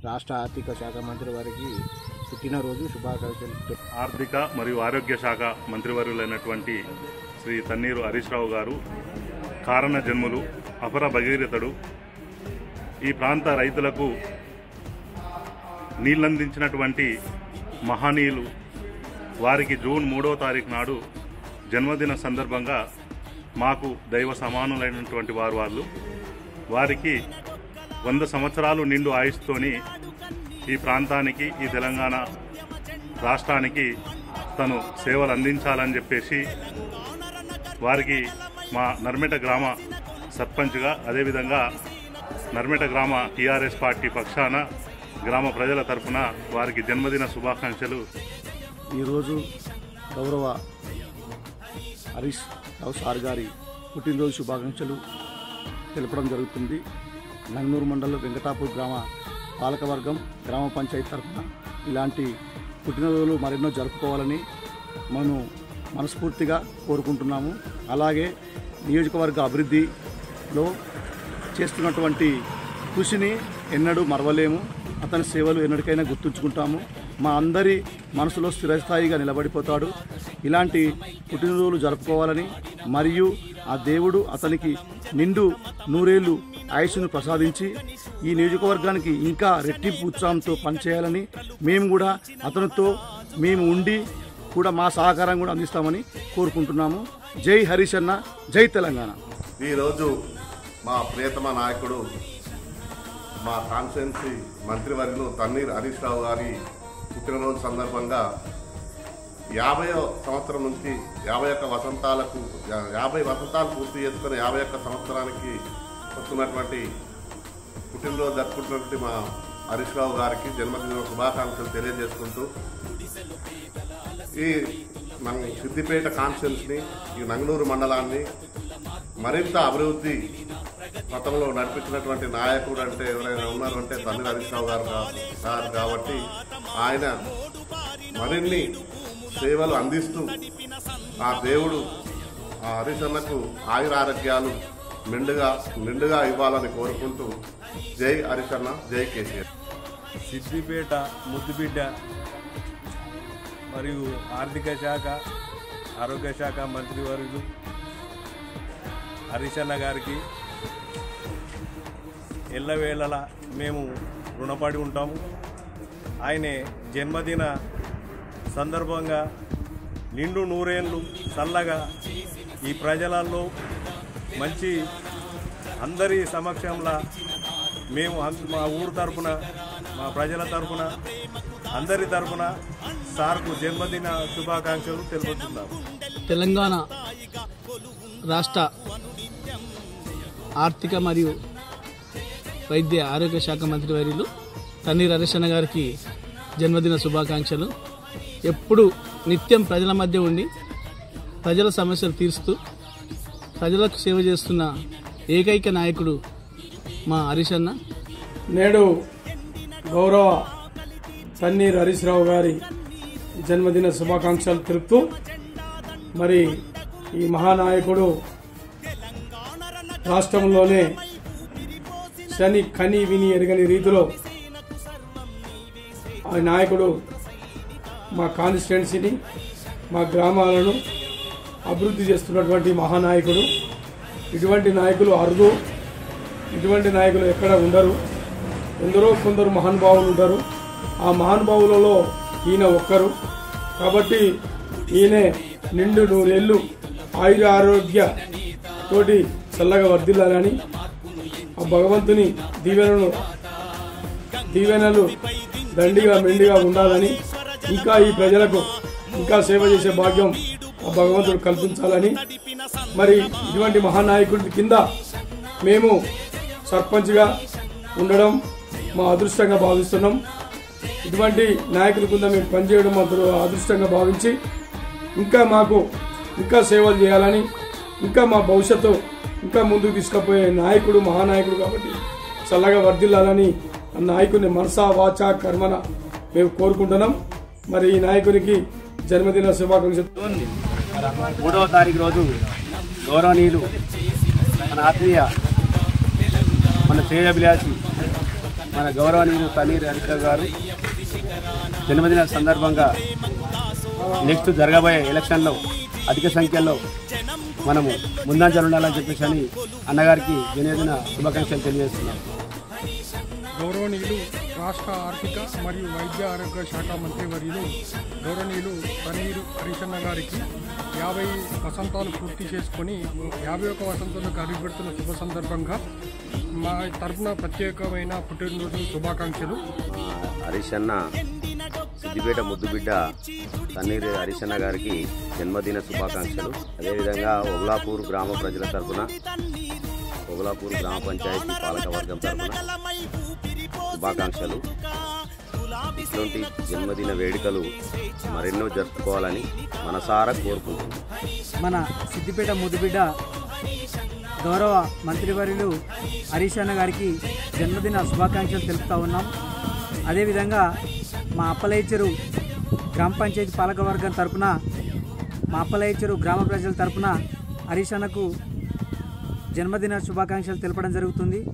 రాష్ట్ర ఆర్థిక శాఖ మంత్రి వారికి పుట్టినరోజు శుభాకాంక్షలు ఆర్థిక మరియు ఆరోగ్య శాఖ మంత్రివర్యులైనటువంటి శ్రీ తన్నీరు హరీష్ రావు గారు కారణ జన్ములు అపర భగీరథుడు ఈ ప్రాంత రైతులకు నీళ్ళందించినటువంటి మహనీయులు వారికి జూన్ మూడో తారీఖు నాడు జన్మదిన సందర్భంగా మాకు దైవ సమానులైనటువంటి వారు వాళ్ళు వారికి వంద సంవత్సరాలు నిండు ఆయుస్తోని ఈ ప్రాంతానికి ఈ తెలంగాణ రాష్ట్రానికి తను సేవలు అందించాలని చెప్పేసి వారికి మా నర్మెట గ్రామ సర్పంచ్గా అదేవిధంగా నర్మెట గ్రామ టీఆర్ఎస్ పార్టీ పక్షాన గ్రామ ప్రజల తరఫున వారికి జన్మదిన శుభాకాంక్షలు ఈరోజు గౌరవ హరీష్ రావు సార్ గారి పుట్టినరోజు శుభాకాంక్షలు తెలపడం జరుగుతుంది నంగనూరు మండలం వెంకటాపూర్ గ్రామ పాలకవర్గం గ్రామ పంచాయతీ తరఫున ఇలాంటి పుట్టినరోజులు మరెన్నో జరుపుకోవాలని మనం మనస్ఫూర్తిగా కోరుకుంటున్నాము అలాగే నియోజకవర్గ అభివృద్ధిలో చేస్తున్నటువంటి కృషిని ఎన్నడూ మరవలేము అతని సేవలు ఎన్నటికైనా గుర్తుంచుకుంటాము మా అందరి మనసులో స్థిరస్థాయిగా నిలబడిపోతాడు ఇలాంటి పుట్టినరోజులు జరుపుకోవాలని మరియు ఆ దేవుడు అతనికి నిండు నూరేళ్లు ఆయుష్ను ప్రసాదించి ఈ నియోజకవర్గానికి ఇంకా రెట్టింపు ఉత్సాహంతో పనిచేయాలని మేము కూడా అతనితో మేము ఉండి కూడా మా సహకారం కూడా అందిస్తామని కోరుకుంటున్నాము జై హరీష్ అన్న జై తెలంగాణ ఈరోజు మా ప్రియతమ నాయకుడు మా కాన్స్టిట్యున్సీ మంత్రివర్యులు తన్నీర్ హరీష్ రావు గారి పుట్టినరోజు సందర్భంగా యాభై సంవత్సరం నుంచి యాభై ఒక్క వసంతాలకు యా- యాభై వసంతాలు పూర్తి చేసుకుని యాభై ఒక్క సంవత్సరానికి వస్తున్నటువంటి పుట్టినరోజు జరుపుకుంటున్నటువంటి మా హరీష్ రావు గారికి జన్మదిన శుభాకాంక్షలు తెలియజేసుకుంటూ ఈ మన సిద్దిపేట కాన్స్టిట్యున్సీని ఈ నంగనూరు మండలాన్ని మరింత అభివృద్ధి పథంలో నడిపించినటువంటి నాయకుడు అంటే ఎవరైనా ఉన్నారు అంటే తల్లి హరీష్ రావు గారు కా- గారు కాబట్టి ఆయన మరిన్ని సేవలు అందిస్తూ ఆ దేవుడు ఆ హరీష్ అన్నకు ఆయురారోగ్యాలు మెండుగా నిండుగా ఇవ్వాలని కోరుకుంటూ జై హరీష్ అన్న జై కేసీఆర్ సిద్దిపేట ముద్దుబిడ్డ మరియు ఆర్థిక శాఖ ఆరోగ్య శాఖ మంత్రివర్యులు హరీషన్న గారికి ఎల్లవేళలా మేము రుణపడి ఉంటాము ఆయనే జన్మదిన సందర్భంగా నిండు నూరేళ్ళు చల్లగా ఈ ప్రజలలో మంచి అందరి సమక్షంలో మేము అన్- మా ఊరు తరపున మా ప్రజల తరపున అందరి తరపున సార్కు జన్మదిన శుభాకాంక్షలు తెలుపుతున్నాము తెలంగాణ రాష్ట్ర ఆర్థిక మరియు వైద్య ఆరోగ్య శాఖ మంత్రి వర్యులు తన్నీర్ హరీశన్న గారికి జన్మదిన శుభాకాంక్షలు ఎప్పుడు నిత్యం ప్రజల మధ్య ఉండి ప్రజల సమస్యలు తీరుస్తూ ప్రజలకు సేవ చేస్తున్న ఏకైక నాయకుడు మా హరీషన్న నేడు గౌరవ తన్నీర్ హరీష్ రావు గారి జన్మదిన శుభాకాంక్షలు తెలుపుతూ మరి ఈ మహానాయకుడు రాష్ట్రంలోనే శని కని విని ఎరగని రీతిలో ఆ నాయకుడు మా కాన్స్టిట్యున్సీని మా గ్రామాలను అభివృద్ధి చేస్తున్నటువంటి మహానాయకుడు ఇటువంటి నాయకులు అరుదు ఇటువంటి నాయకులు ఎక్కడ ఉండరు ఎందరో కొందరు మహానుభావులు ఉంటారు ఆ మహానుభావులలో ఈయన ఒక్కరు కాబట్టి ఈయన నిండు నూరేళ్ళు ఆయుర ఆరోగ్య తోటి చల్లగా వర్ధిల్లాలని ఆ భగవంతుని దీవెనను దీవెనలు దండిగా మెండిగా ఉండాలని ఇంకా ఈ ప్రజలకు ఇంకా సేవ చేసే భాగ్యం ఆ భగవంతుడు కల్పించాలని మరి ఇటువంటి మహానాయకుడి కింద మేము సర్పంచ్గా ఉండడం మా అదృష్టంగా భావిస్తున్నాం ఇటువంటి నాయకుల కింద మేము పనిచేయడం మా దుర- అదృష్టంగా భావించి ఇంకా మాకు ఇంకా సేవలు చేయాలని ఇంకా మా భవిష్యత్తు ఇంకా ముందుకు తీసుకుపోయే నాయకుడు మహానాయకుడు కాబట్టి చల్లగా వర్ధిల్లాలని ఆ నాయకుని మనసా వాచ కర్మన మేము కోరుకుంటున్నాం మరి ఈ నాయకునికి జన్మదిన శుభాకాంక్షలు మూడవ తారీఖు రోజు గౌరవనీయులు మన ఆత్మీయ మన శ్రేయభిలాషి మన గౌరవనీయులు తన్నీర్ హరీష్ గారు జన్మదిన సందర్భంగా నెక్స్ట్ జరగబోయే ఎలక్షన్లో అధిక సంఖ్యలో మనము ముందంజలు ఉండాలని చెప్పేసి అని అన్నగారికి జన్మదిన శుభాకాంక్షలు తెలియజేస్తున్నాం గౌరవనీయులు రాష్ట్ర ఆర్థిక మరియు వైద్య ఆరోగ్య శాఖ మంత్రి వర్యులు గౌరవనీయులు పన్నీరు హరీషన్న గారికి యాభై వసంతాలు పూర్తి చేసుకొని యాభై ఒక వసంతాలకు అడుగుపెడుతున్న శుభ సందర్భంగా మా తరపున ప్రత్యేకమైన పుట్టినరోజు శుభాకాంక్షలు హరీష్ అన్న సిద్దిపేట ముద్దుబిడ్డ తన్నీరు హరీష్ అన్న గారికి జన్మదిన శుభాకాంక్షలు అదేవిధంగా ఒగ్లాపూర్ గ్రామ ప్రజల తరపున ఒగ్లాపూర్ గ్రామ పంచాయతీ పాలక వర్గం తరపున శుభాకాంక్షలు ఇటువంటి జన్మదిన వేడుకలు మరెన్నో జరుపుకోవాలని మనసారా కోరుకుంటున్నాం మన సిద్దిపేట ముద్దుబిడ్డ గౌరవ మంత్రివర్యులు హరీష్ అన్న గారికి జన్మదిన శుభాకాంక్షలు తెలుపుతా ఉన్నాం అదేవిధంగా మా అప్పలైచరు గ్రామ పంచాయతీ పాలకవర్గం తరపున మా అప్పలైచరు గ్రామ ప్రజల తరపున హరీష్ అన్నకు జన్మదిన శుభాకాంక్షలు తెలపడం జరుగుతుంది